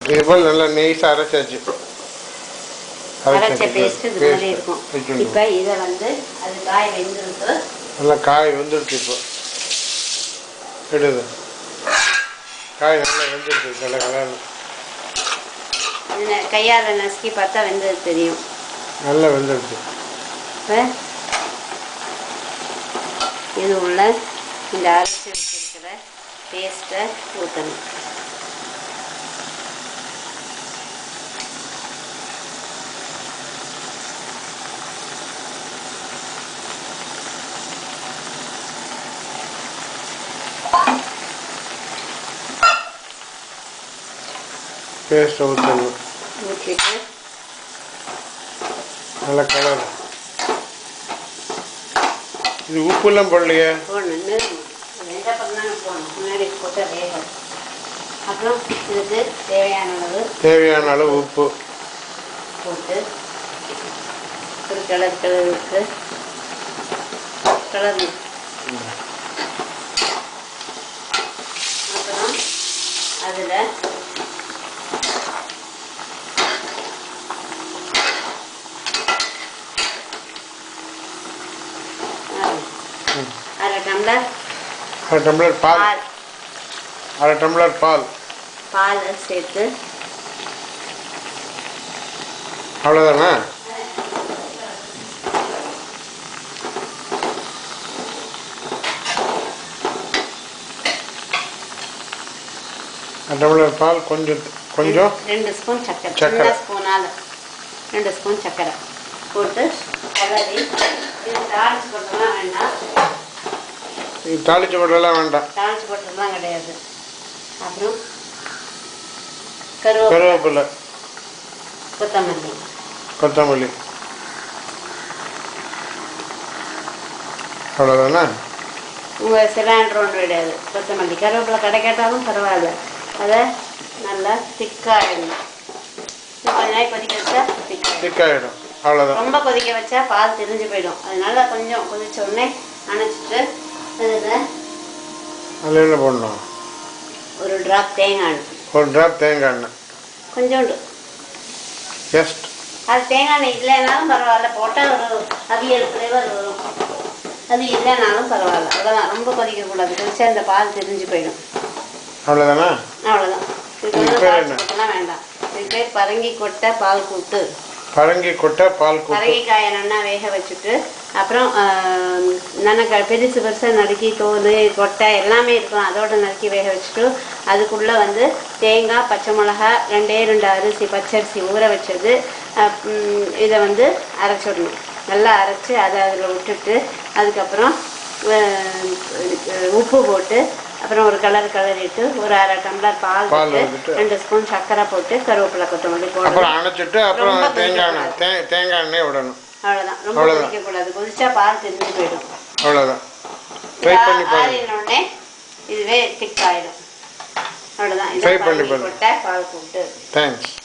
இது போல் நல்லா நெய்ஸாக அரைச்சாச்சு அரைச்ச பேஸ்ட் இது மாதிரி இருக்கும் வச்சுக்கணும். இப்போ இதை வந்து அது காய் வெந்திருக்கு நல்லா காய் வெந்துடுச்சு இப்போ எடுது காய் நல்லா வெந்துடுச்சு நல்ல கலர் இது கையால் நசுக்கி பார்த்தா வெந்தது தெரியும் நல்லா வெந்துடுச்சு இப்போ இது உள்ள இந்த அரைச்சி வச்சிருக்கிற பேஸ்ட்டை ஊற்றணும் பேஸ்ட்டை ஊற்றணும் ஊற்றிட்டு நல்ல கலர் இது உப்புலாம் போடலையே போடணும் நிறுத்தணும் ரெண்டா பண்ணாங்க போடணும் முன்னாடி போட்ட வேக அப்புறம் இதுக்கு தேவையான அளவு தேவையான அளவு உப்பு போட்டு ஒரு கலர் கலருக்கு கலர் அப்புறம் அதில் அரை டம்ளர் அரை டம்ளர் பால் பால் அரை டம்ளர் பால் பால் சேர்த்து அவ்வளோதானா அரை டம்ளர் பால் கொஞ்சம் கொஞ்சம் ரெண்டு ஸ்பூன் சர்க்கரை சர்க்கரை. சின்ன ஸ்பூனால் ரெண்டு ஸ்பூன் சர்க்கரை போட்டு கலரி இது தாளிச்சு போட்டலாம் வேண்டாம் இது தாளிச்சு போடலாம் வேண்டாம் தாளிச்சு போட்டதுலாம் கிடையாது அப்புறம் கருவேப்பிலை கருவேப்பிலை கொத்தமல்லி கொத்தமல்லி அவ்வளோதானா உங்கள் சிலிண்டர் ஒன்று கிடையாது கொத்தமல்லி கருவேப்பிலை கிடைக்காட்டாலும் பரவாயில்ல அதை நல்லா திக்காயிடணும் கொஞ்ச நேரம் கொதிக்க வச்சா திக்காயிடும் திக்காயிடும் அவ்வளோதான் ரொம்ப கொதிக்க வச்சா பால் திரிஞ்சு போயிடும் அதனால கொஞ்சம் கொதிச்ச உடனே அணைச்சிட்டு அதில் அதில் என்ன போடணும் ஒரு ட்ராப் தேங்காய் எண்ணெய் ஒரு ட்ராப் தேங்காய் எண்ணெய் கொஞ்சோண்டு ஜஸ்ட் அது தேங்காய் எண்ணெய் இல்லைனாலும் பரவாயில்ல போட்டால் ஒரு அவியல் ஃப்ளேவர் வரும் அது இல்லைனாலும் பரவாயில்ல அவ்வளோதான் ரொம்ப கொதிக்கக்கூடாது கொதிச்சா அந்த பால் திரிஞ்சு போயிடும் அவ்வளோதானா அவ்வளோதான் இதுக்கு இதுக்கு வந்து பேர் பால் என்ன? கூட்டெல்லாம் வேண்டாம் இதுக்கு பேர் பரங்கி கொட்டை பால் கூட்டு பரங்கி கொட்டை பால் கூட்டு பரங்கிக்காயை நல்லா வேக வச்சுட்டு அப்புறம் நல்லா பெருசு பெருசாக நறுக்கி தோல் கொட்டை எல்லாமே இருக்கும் அதோட நறுக்கி வேக வச்சுட்டு அதுக்குள்ளே வந்து தேங்காய் பச்சை மிளகா ரெண்டே ரெண்டு அரிசி பச்சரிசி ஊற வச்சது அஹ், ம், இதை வந்து அரைச்சிடணும் நல்லா அரைச்சி அதை அதில் விட்டுட்டு அதுக்கப்புறம் அஹ், உப்பு போட்டு அப்புறம் ஒரு கலர் கலரிட்டு ஒரு அரை டம்ளர் பால் பால் போட்டு ஊத்திட்டு. ரெண்டு ஸ்பூன் சர்க்கரை போட்டு கருவேப்பிலை கொத்தமல்லி போடணும் அப்புறம் அணைச்சிட்டு அப்புறம் ரொம்ப தேங்காய் எண்ணெய் கொதிக்கக்கூடாது. தே தேங்காய் எண்ணெய் விடணும் அவ்வளோதான் ரொம்ப அவ்வளவுதான். கொதிக்கக்கூடாது கொதிச்சா பால் தெரிஞ்சு போயிடும் அவ்வளோதான் ட்ரை பண்ணி பாருங்க ஆறின உடனே இதுவே திக் ஆயிடும் அவ்வளோதான் Try இதான் பண்ணி பரங்கி பாருங்க. கொட்டை பால் கூட்டு தேங்க்ஸ்